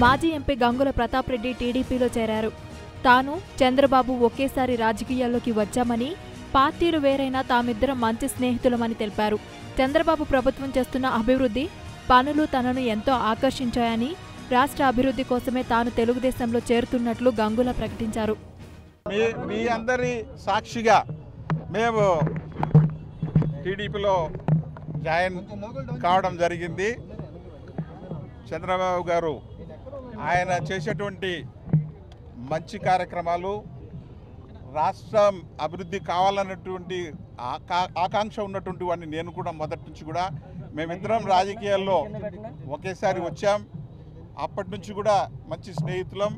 మాజీ ఎంపీ గంగుల ప్రతాప్ రెడ్డి టీడీపీలో చేరారు తాను చంద్రబాబు ఒకేసారి రాజకీయాల్లోకి వచ్చామని పార్టీలు వేరైనా తామిద్దరం మంచి స్నేహితులమని తెలిపారు చంద్రబాబు ప్రభుత్వం చేస్తున్న అభివృద్ధి పనులు తనను ఎంతో ఆకర్షించాయని రాష్ట్ర అభివృద్ధి కోసమే తాను తెలుగుదేశంలో చేరుతున్నట్లు గంగుల ప్రకటించారు మీ మీ అందరి సాక్షిగా మేము టీడీపీలో జాయిన్ కావడం జరిగింది చంద్రబాబు గారు ఆయన చేసేటువంటి మంచి కార్యక్రమాలు రాష్ట్రం అభివృద్ధి కావాలన్నటువంటి ఆకా ఆకాంక్ష ఉన్నటువంటి వాడిని నేను కూడా మొదటి నుంచి కూడా మేమిద్దరం రాజకీయాల్లో ఒకేసారి వచ్చాం అప్పటి నుంచి కూడా మంచి స్నేహితులం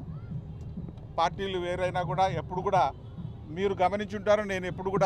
పార్టీలు వేరైనా కూడా ఎప్పుడు కూడా మీరు గమనించుంటారు నేను ఎప్పుడు కూడా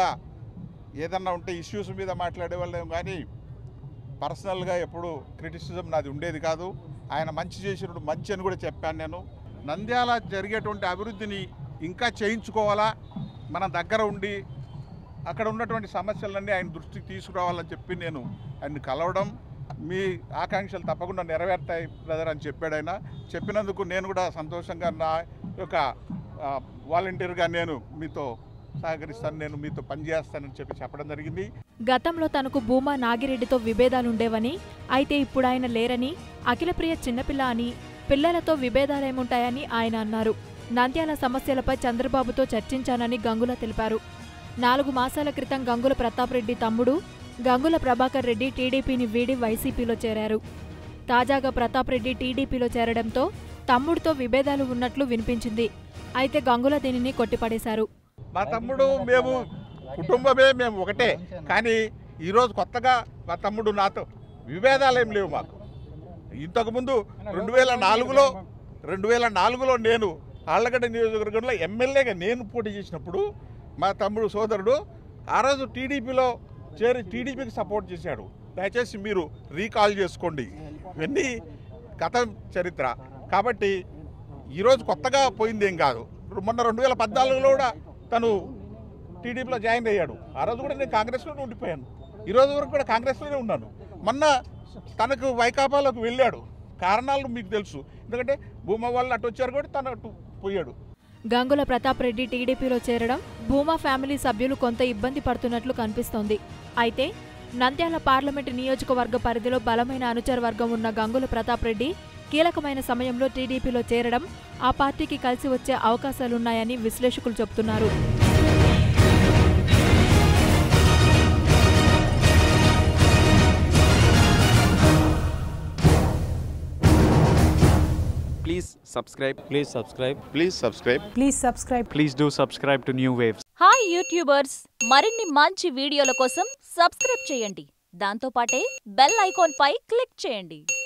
ఏదన్నా ఉంటే ఇష్యూస్ మీద మాట్లాడే వాళ్ళం కానీ పర్సనల్గా ఎప్పుడు క్రిటిసిజం నాది ఉండేది కాదు ఆయన మంచి చేసినప్పుడు మంచి అని కూడా చెప్పాను నేను నంద్యాల జరిగేటువంటి అభివృద్ధిని ఇంకా చేయించుకోవాలా మన దగ్గర ఉండి అక్కడ ఉన్నటువంటి సమస్యలన్నీ ఆయన దృష్టికి తీసుకురావాలని చెప్పి నేను ఆయన్ని కలవడం మీ ఆకాంక్షలు తప్పకుండా నెరవేరుతాయి బ్రదర్ అని చెప్పాడు ఆయన చెప్పినందుకు నేను కూడా సంతోషంగా నా యొక్క ఆ, వాలంటీర్గా నేను మీతో సహకరిస్తాను నేను మీతో పనిచేస్తానని చెప్పి చెప్పడం జరిగింది గతంలో తనకు భూమా నాగిరెడ్డితో విభేదాలుండేవని అయితే ఇప్పుడు ఆయన లేరని అఖిలప్రియ చిన్నపిల్ల అని పిల్లలతో విభేదాలేముంటాయని ఆయన అన్నారు నంద్యాల సమస్యలపై చంద్రబాబుతో చర్చించానని గంగుల తెలిపారు నాలుగు మాసాల క్రితం గంగుల ప్రతాప్ రెడ్డి తమ్ముడు గంగుల ప్రభాకర్ రెడ్డి టీడీపీని వీడి వైసీపీలో చేరారు తాజాగా ప్రతాప్ రెడ్డి టీడీపీలో చేరడంతో తమ్ముడితో విభేదాలు ఉన్నట్లు వినిపించింది అయితే గంగుల దీనిని కొట్టిపడేశారు మా తమ్ముడు మేము కుటుంబమే మేము ఒకటే కానీ ఈరోజు కొత్తగా మా తమ్ముడు నాతో విభేదాలు ఏం లేవు మాకు ఇంతకుముందు రెండు వేల నాలుగులో రెండు వేల నాలుగులో నేను ఆళ్లగడ్డ నియోజకవర్గంలో ఎమ్మెల్యేగా నేను పోటీ చేసినప్పుడు మా తమ్ముడు సోదరుడు ఆ రోజు టీడీపీలో చేరి టీడీపీకి సపోర్ట్ చేశాడు దయచేసి మీరు రీకాల్ చేసుకోండి ఇవన్నీ గత చరిత్ర కాబట్టి ఈరోజు కొత్తగా పోయింది ఏం కాదు మొన్న రెండు వేల పద్నాలుగులో కూడా తను టీడీపీలో జాయిన్ అయ్యాడు ఆ రోజు కూడా నేను కాంగ్రెస్లోనే ఉండిపోయాను ఈ రోజు వరకు కూడా కాంగ్రెస్లోనే ఉన్నాను మొన్న తనకు వైకాపాలోకి వెళ్ళాడు కారణాలు మీకు తెలుసు ఎందుకంటే భూమా వాళ్ళు అటు వచ్చారు కూడా తను అటు పోయాడు గంగుల ప్రతాప్ రెడ్డి టీడీపీలో చేరడం భూమా ఫ్యామిలీ సభ్యులు కొంత ఇబ్బంది పడుతున్నట్లు కనిపిస్తోంది అయితే నంద్యాల పార్లమెంటు నియోజకవర్గ పరిధిలో బలమైన అనుచర వర్గం ఉన్న గంగుల ప్రతాప్ రెడ్డి కీలకమైన సమయంలో టీడీపీలో చేరడం ఆ పార్టీకి కలిసి వచ్చే అవకాశాలున్నాయని విశ్లేషకులు చెబుతున్నారు Please subscribe. Please subscribe. Please subscribe Please subscribe. Please do subscribe to New Waves. Hi YouTubers మరిన్ని మంచి వీడియోల కోసం సబ్స్క్రైబ్ చేయండి దాంతోపాటే బెల్ ఐకాన్ పై క్లిక్ చేయండి